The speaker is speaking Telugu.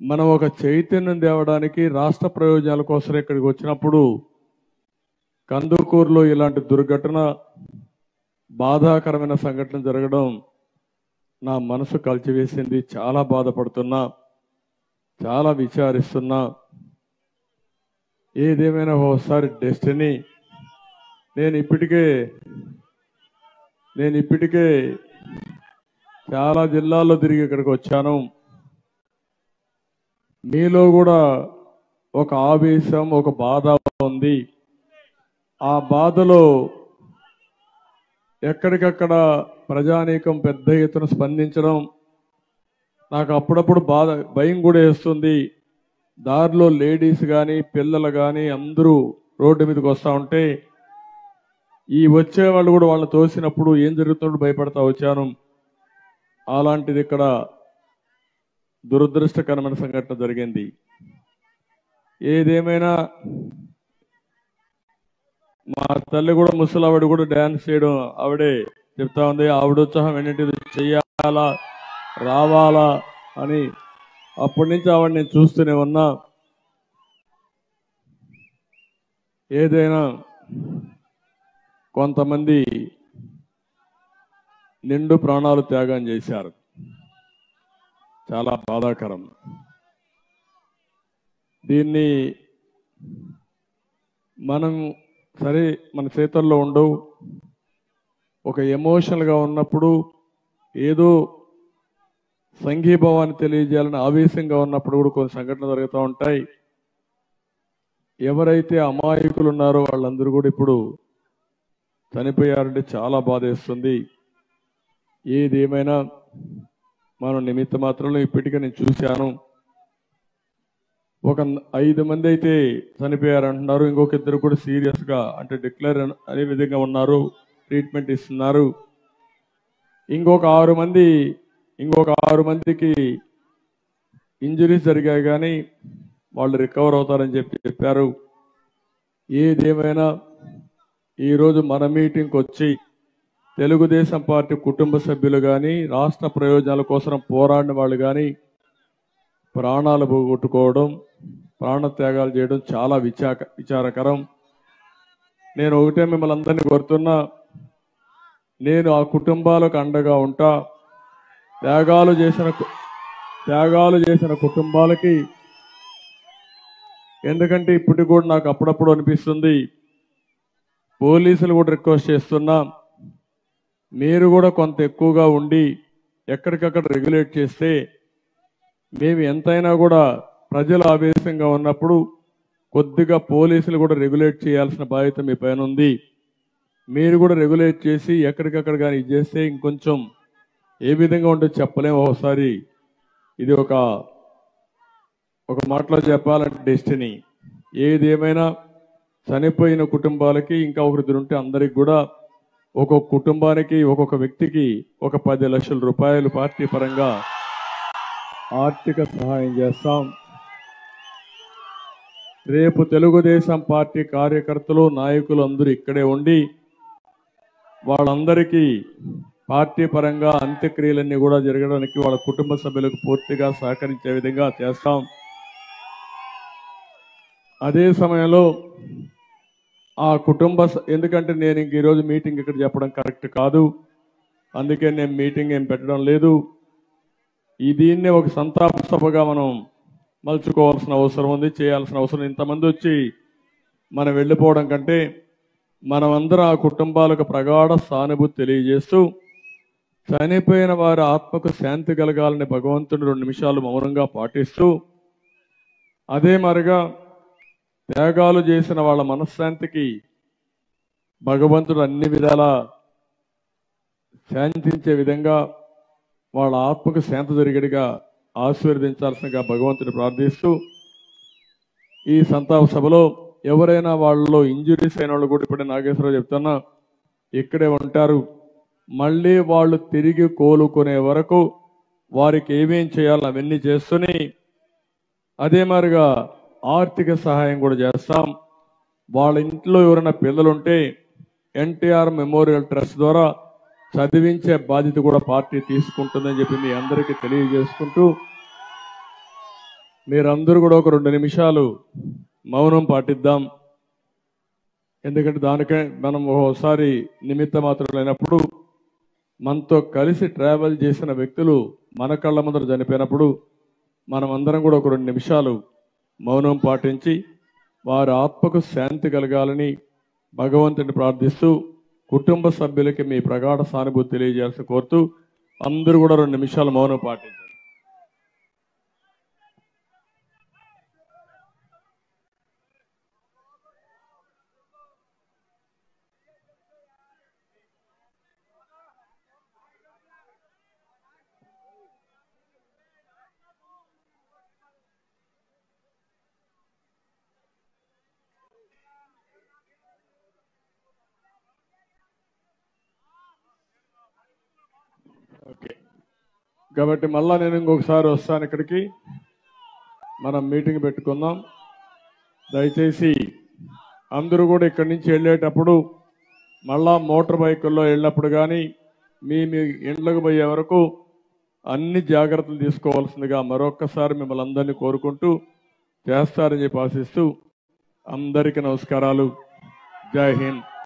మనం ఒక చైతన్యం తేవడానికి రాష్ట్ర ప్రయోజనాల కోసం ఇక్కడికి వచ్చినప్పుడు కందుకూరులో ఇలాంటి దుర్ఘటన బాధాకరమైన సంఘటన జరగడం నా మనసు కలిచివేసింది చాలా బాధపడుతున్నా చాలా విచారిస్తున్నా ఏదేమైనా ఒకసారి డెస్టినీ నేను ఇప్పటికే నేను ఇప్పటికే చాలా జిల్లాల్లో తిరిగి ఇక్కడికి వచ్చాను మీలో కూడా ఒక ఆవేశం ఒక బాధ ఉంది ఆ బాధలో ఎక్కడికక్కడ ప్రజానీకం పెద్ద ఎత్తున స్పందించడం నాకు అప్పుడప్పుడు బాధ భయం కూడా వేస్తుంది దారిలో లేడీస్ కానీ పిల్లలు కానీ అందరూ రోడ్డు మీదకి వస్తూ ఉంటే ఈ వచ్చే వాళ్ళు కూడా వాళ్ళని తోసినప్పుడు ఏం జరుగుతుందో భయపడతా వచ్చాను అలాంటిది ఇక్కడ దురదృష్టకరమైన సంఘటన జరిగింది ఏదేమైనా మా తల్లి కూడా ముసలావిడ కూడా డ్యాన్స్ చేయడం ఆవిడే చెప్తా ఉంది ఆవిడ ఉత్సాహం ఏంటంటే చెయ్యాలా రావాలా అని అప్పటి నుంచి ఆవిడ నేను చూస్తూనే ఉన్నా ఏదైనా కొంతమంది నిండు ప్రాణాలు త్యాగం చేశారు చాలా బాధాకరం దీన్ని మనం సరే మన చేతుల్లో ఉండవు ఒక ఎమోషనల్గా ఉన్నప్పుడు ఏదో సంఘీభావాన్ని తెలియజేయాలని ఆవేశంగా ఉన్నప్పుడు కూడా కొన్ని సంఘటనలు జరుగుతూ ఉంటాయి ఎవరైతే అమాయకులు ఉన్నారో వాళ్ళందరూ కూడా ఇప్పుడు చనిపోయారంటే చాలా బాధేస్తుంది ఏదేమైనా మనం నిమిత్త మాత్రంలో ఇప్పటికే నేను చూశాను ఒక ఐదు మంది అయితే చనిపోయారు అంటున్నారు ఇంకొక ఇద్దరు కూడా సీరియస్ గా అంటే డిక్లేర్ అనే విధంగా ఉన్నారు ట్రీట్మెంట్ ఇస్తున్నారు ఇంకొక ఆరు మంది ఇంకొక ఆరు మందికి ఇంజరీస్ జరిగాయి కానీ వాళ్ళు రికవర్ అవుతారని చెప్పి చెప్పారు ఏదేమైనా ఈరోజు మన మీటింగ్కి వచ్చి తెలుగుదేశం పార్టీ కుటుంబ సభ్యులు కానీ రాష్ట్ర ప్రయోజనాల కోసం పోరాడిన వాళ్ళు కానీ ప్రాణాలు పోగొట్టుకోవడం ప్రాణత్యాగాలు చేయడం చాలా విచాక విచారకరం నేను ఒకటే మిమ్మల్ని అందరినీ కోరుతున్నా నేను ఆ కుటుంబాలకు అండగా ఉంటా త్యాగాలు చేసిన కు- త్యాగాలు చేసిన కుటుంబాలకి ఎందుకంటే ఇప్పటికి కూడా నాకు అప్పుడప్పుడు అనిపిస్తుంది పోలీసులు కూడా రిక్వెస్ట్ చేస్తున్నా మీరు కూడా కొంత ఎక్కువగా ఉండి ఎక్కడికక్కడ రెగ్యులేట్ చేస్తే మేము ఎంతైనా కూడా ప్రజలు ఆవేశంగా ఉన్నప్పుడు కొద్దిగా పోలీసులు కూడా రెగ్యులేట్ చేయాల్సిన బాధ్యత మీ పైన ఉంది మీరు కూడా రెగ్యులేట్ చేసి ఎక్కడికక్కడ కానీ ఇది చేస్తే ఇంకొంచెం ఏ విధంగా ఉంటుందో చెప్పలేము ఒకసారి ఇది ఒక ఒక మాటలో చెప్పాలంటే డెస్టినీ ఏది ఏమైనా చనిపోయిన కుటుంబాలకి ఇంకా ఒకరిద్దరు ఉంటే అందరికి కూడా ఒక్కొక్క కుటుంబానికి ఒక్కొక్క వ్యక్తికి ఒక పది లక్షల రూపాయలు పార్టీ పరంగా ఆర్థిక సహాయం చేస్తాం రేపు తెలుగుదేశం పార్టీ కార్యకర్తలు నాయకులు అందరూ ఇక్కడే ఉండి వాళ్ళందరికీ పార్టీ పరంగా అంత్యక్రియలన్నీ కూడా జరగడానికి వాళ్ళ కుటుంబ సభ్యులకు పూర్తిగా సహకరించే విధంగా చేస్తాం అదే సమయంలో ఆ కుటుంబ స- ఎందుకంటే నేను ఇంక ఈరోజు మీటింగ్ ఇక్కడ చెప్పడం కరెక్ట్ కాదు అందుకే నేను మీటింగ్ ఏం పెట్టడం లేదు ఈ దీన్నే ఒక సంతాప సభగా మనం మలుచుకోవాల్సిన అవసరం ఉంది చేయాల్సిన అవసరం ఇంతమంది వచ్చి మనం వెళ్ళిపోవడం కంటే మనమందరం ఆ కుటుంబాలకు ప్రగాఢ సానుభూతి తెలియజేస్తూ చనిపోయిన వారి ఆత్మకు శాంతి కలగాలని భగవంతుని రెండు నిమిషాలు మౌనంగా పాటిస్తూ అదే మరిగా త్యాగాలు చేసిన వాళ్ళ మనశ్శాంతికి భగవంతుడు అన్ని విధాలా శాంతించే విధంగా వాళ్ళ ఆత్మకు శాంతి జరిగేట్టుగా ఆశీర్వదించాల్సిందిగా భగవంతుని ప్రార్థిస్తూ ఈ సంతాప సభలో ఎవరైనా వాళ్ళలో ఇంజురీస్ అయిన వాళ్ళు కూడా ఇప్పుడే నాగేశ్వరరావు చెప్తున్నా ఇక్కడే ఉంటారు మళ్ళీ వాళ్ళు తిరిగి కోలుకునే వరకు వారికి ఏమేం చేయాలో అవన్నీ చేస్తూనే అదే మాదిరిగా ఆర్థిక సహాయం కూడా చేస్తాం వాళ్ళ ఇంట్లో ఎవరైనా పిల్లలుంటే ఎన్టీఆర్ మెమోరియల్ ట్రస్ట్ ద్వారా చదివించే బాధ్యత కూడా పార్టీ తీసుకుంటుందని చెప్పి మీ అందరికీ తెలియజేసుకుంటూ మీరందరూ కూడా ఒక రెండు నిమిషాలు మౌనం పాటిద్దాం ఎందుకంటే దానికే మనం ఒకసారి నిమిత్త మాత్రమైనప్పుడు మనతో కలిసి ట్రావెల్ చేసిన వ్యక్తులు మన కళ్ళ ముందర చనిపోయినప్పుడు మనం అందరం కూడా ఒక రెండు నిమిషాలు మౌనం పాటించి వారి ఆత్మకు శాంతి కలగాలని భగవంతుని ప్రార్థిస్తూ కుటుంబ సభ్యులకి మీ ప్రగాఢ సానుభూతి తెలియజేయాల్సి కోరుతూ అందరూ కూడా రెండు నిమిషాలు మౌనం పాటించండి ఓకే కాబట్టి మళ్ళా నేను ఇంకొకసారి వస్తాను ఇక్కడికి మనం మీటింగ్ పెట్టుకుందాం దయచేసి అందరూ కూడా ఇక్కడి నుంచి వెళ్ళేటప్పుడు మళ్ళా మోటార్ బైకుల్లో వెళ్ళినప్పుడు కానీ మీ మీ ఇండ్లకు పోయే వరకు అన్ని జాగ్రత్తలు తీసుకోవాల్సిందిగా మరొక్కసారి మిమ్మల్ని అందరినీ కోరుకుంటూ చేస్తారని చెప్పి ఆశిస్తూ అందరికీ నమస్కారాలు జై హింద్